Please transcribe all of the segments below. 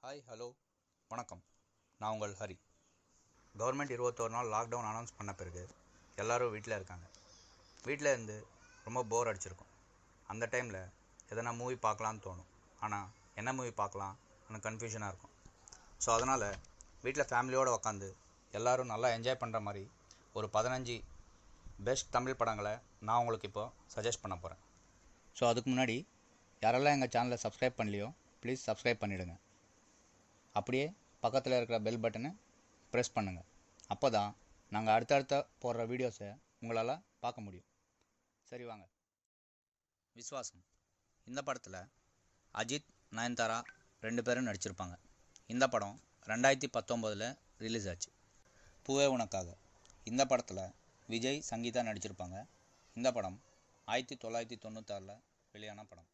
hi hello வணக்கம் நான் உங்கள் ஹரி கவர்மெண்ட் இருபத்தோரு நாள் லாக்டவுன் அனௌன்ஸ் பண்ண பிறகு எல்லாரும் வீட்டில் இருக்காங்க வீட்டில் இருந்து ரொம்ப போர் அடிச்சிருக்கும் அந்த டைமில் எதனா மூவி பார்க்கலான்னு தோணும் ஆனால் என்ன மூவி பார்க்கலாம் எனக்கு கன்ஃபியூஷனாக இருக்கும் ஸோ அதனால் வீட்டில் ஃபேமிலியோடு உக்காந்து எல்லாரும் நல்லா என்ஜாய் பண்ணுற மாதிரி ஒரு பதினஞ்சு பெஸ்ட் தமிழ் படங்களை நான் உங்களுக்கு இப்போ சஜஸ்ட் பண்ண போகிறேன் ஸோ அதுக்கு முன்னாடி யாரெல்லாம் எங்கள் சேனலை சப்ஸ்கிரைப் பண்ணலையோ ப்ளீஸ் சப்ஸ்கிரைப் பண்ணிவிடுங்க அப்படியே பக்கத்தில் இருக்கிற பெல் பட்டனை ப்ரெஸ் பண்ணுங்கள் அப்போ தான் நாங்கள் அடுத்தடுத்த போடுற வீடியோஸை உங்களால் பார்க்க முடியும் சரி வாங்க விஸ்வாசம் இந்த படத்தில் அஜித் நயன்தாரா ரெண்டு பேரும் நடிச்சிருப்பாங்க இந்த படம் ரெண்டாயிரத்தி பத்தொம்போதில் ரிலீஸ் ஆச்சு பூவே உனக்காக இந்த படத்தில் விஜய் சங்கீதா நடிச்சிருப்பாங்க இந்த படம் ஆயிரத்தி தொள்ளாயிரத்தி தொண்ணூத்தாறில் வெளியான படம்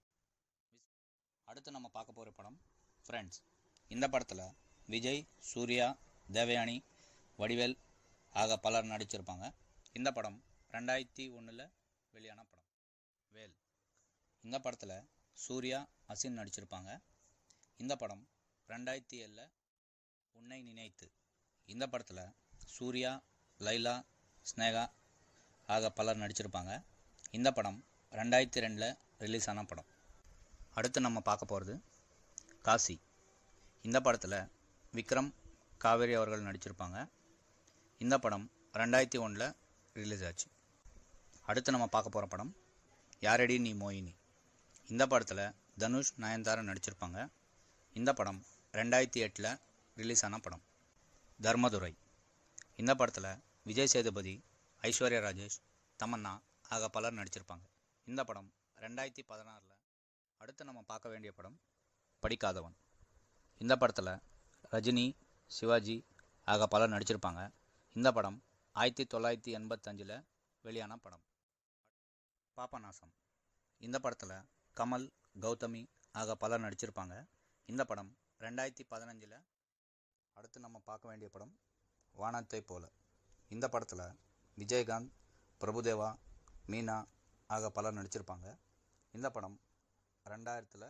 அடுத்து நம்ம பார்க்க போகிற படம் ஃப்ரெண்ட்ஸ் இந்த படத்தில் விஜய் சூர்யா தேவயானி வடிவேல் ஆக பலர் நடிச்சிருப்பாங்க இந்த படம் ரெண்டாயிரத்தி ஒன்றில் வெளியான படம் வேல் இந்த படத்தில் சூர்யா அசின் நடிச்சிருப்பாங்க இந்த படம் ரெண்டாயிரத்தி ஏழில் உன்னை நினைத்து இந்த படத்தில் சூர்யா லைலா ஸ்னேகா ஆக பலர் நடிச்சிருப்பாங்க இந்த படம் ரெண்டாயிரத்தி ரெண்டில் ரிலீஸ் ஆன படம் அடுத்து நம்ம பார்க்க போகிறது காசி இந்த படத்தில் விக்ரம் காவேரி அவர்கள் நடிச்சிருப்பாங்க இந்த படம் ரெண்டாயிரத்தி ஒன்றில் ரிலீஸ் ஆச்சு அடுத்து நம்ம பார்க்க போகிற படம் யாரடி நீ மோயினி இந்த படத்தில் தனுஷ் நயன்தாரா நடிச்சிருப்பாங்க இந்த படம் ரெண்டாயிரத்தி எட்டில் ரிலீஸ் ஆன படம் தர்மதுரை இந்த படத்தில் விஜய் சேதுபதி ஐஸ்வர்யா ராஜேஷ் தமன்னா ஆக பலர் நடிச்சிருப்பாங்க இந்த படம் ரெண்டாயிரத்தி பதினாறில் அடுத்து நம்ம பார்க்க வேண்டிய படம் படிக்காதவன் இந்த படத்தில் ரஜினி சிவாஜி ஆக பலர் நடிச்சிருப்பாங்க இந்த படம் ஆயிரத்தி தொள்ளாயிரத்தி எண்பத்தஞ்சில் வெளியான படம் பாபநாசம் இந்த படத்தில் கமல் கௌதமி ஆக பலர் நடிச்சிருப்பாங்க இந்த படம் ரெண்டாயிரத்தி பதினஞ்சில் அடுத்து நம்ம பார்க்க வேண்டிய படம் வானத்தை போல இந்த படத்தில் விஜயகாந்த் பிரபுதேவா மீனா ஆக பலர் நடிச்சிருப்பாங்க இந்த படம் ரெண்டாயிரத்தில்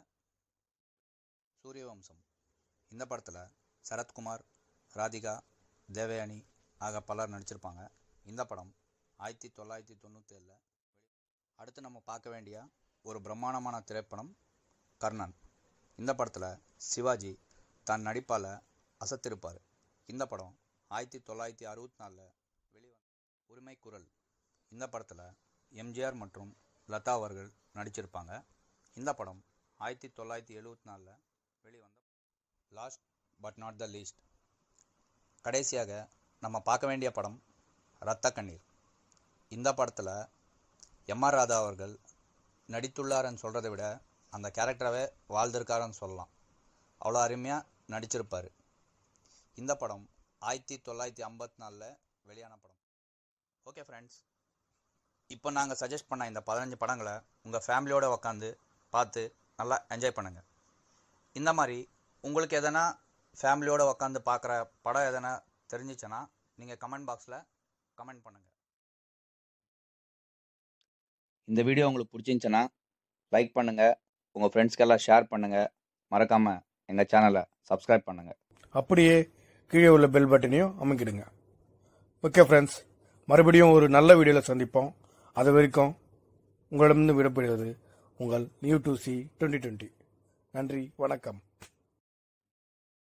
சூரியவம்சம் இந்த படத்தில் சரத்குமார் ராதிகா தேவயானி ஆக பலர் நடிச்சிருப்பாங்க இந்த படம் ஆயிரத்தி தொள்ளாயிரத்தி தொண்ணூற்றேழில் அடுத்து நம்ம பார்க்க வேண்டிய ஒரு பிரம்மாண்டமான திரைப்படம் கர்ணன் இந்த படத்தில் சிவாஜி தன் நடிப்பால் அசத்திருப்பார் இந்த படம் ஆயிரத்தி தொள்ளாயிரத்தி அறுபத்தி நாலில் வெளிவந்த உரிமை குரல் இந்த படத்தில் எம்ஜிஆர் மற்றும் லதா அவர்கள் நடிச்சிருப்பாங்க இந்த படம் ஆயிரத்தி தொள்ளாயிரத்தி எழுபத்தி நாலில் வெளிவந்த last but not the least கடைசியாக நம்ம பார்க்க வேண்டிய படம் இரத்த கண்ணீர் இந்த படத்தில் எம்ஆர் ராதா அவர்கள் நடித்துள்ளாருன்னு சொல்கிறத விட அந்த கேரக்டராகவே வாழ்ந்திருக்காருன்னு சொல்லலாம் அவ்வளோ அருமையாக நடிச்சிருப்பார் இந்த படம் ஆயிரத்தி தொள்ளாயிரத்தி ஐம்பத்தி நாலில் வெளியான படம் ஓகே ஃப்ரெண்ட்ஸ் இப்போ நாங்கள் சஜஸ்ட் பண்ண இந்த பதினஞ்சு படங்களை உங்கள் ஃபேமிலியோடு உக்காந்து பார்த்து நல்லா என்ஜாய் பண்ணுங்கள் இந்த மாதிரி உங்களுக்கு எதனா ஃபேமிலியோடு உக்காந்து பார்க்குற படம் எதனா தெரிஞ்சிச்சுன்னா நீங்கள் கமெண்ட் பாக்ஸில் கமெண்ட் பண்ணுங்கள் இந்த வீடியோ உங்களுக்கு பிடிச்சிருந்துச்சுன்னா லைக் பண்ணுங்கள் உங்கள் ஃப்ரெண்ட்ஸ்க்கெல்லாம் ஷேர் பண்ணுங்கள் மறக்காமல் எங்கள் சேனலை சப்ஸ்கிரைப் பண்ணுங்கள் அப்படியே கீழே உள்ள பெல் பட்டனையும் அமைக்கிடுங்க ஓகே ஃப்ரெண்ட்ஸ் மறுபடியும் ஒரு நல்ல வீடியோவில் சந்திப்போம் அது வரைக்கும் உங்களிடமிருந்து விடப்படுவது உங்கள் new to C twenty twenty நன்றி வணக்கம்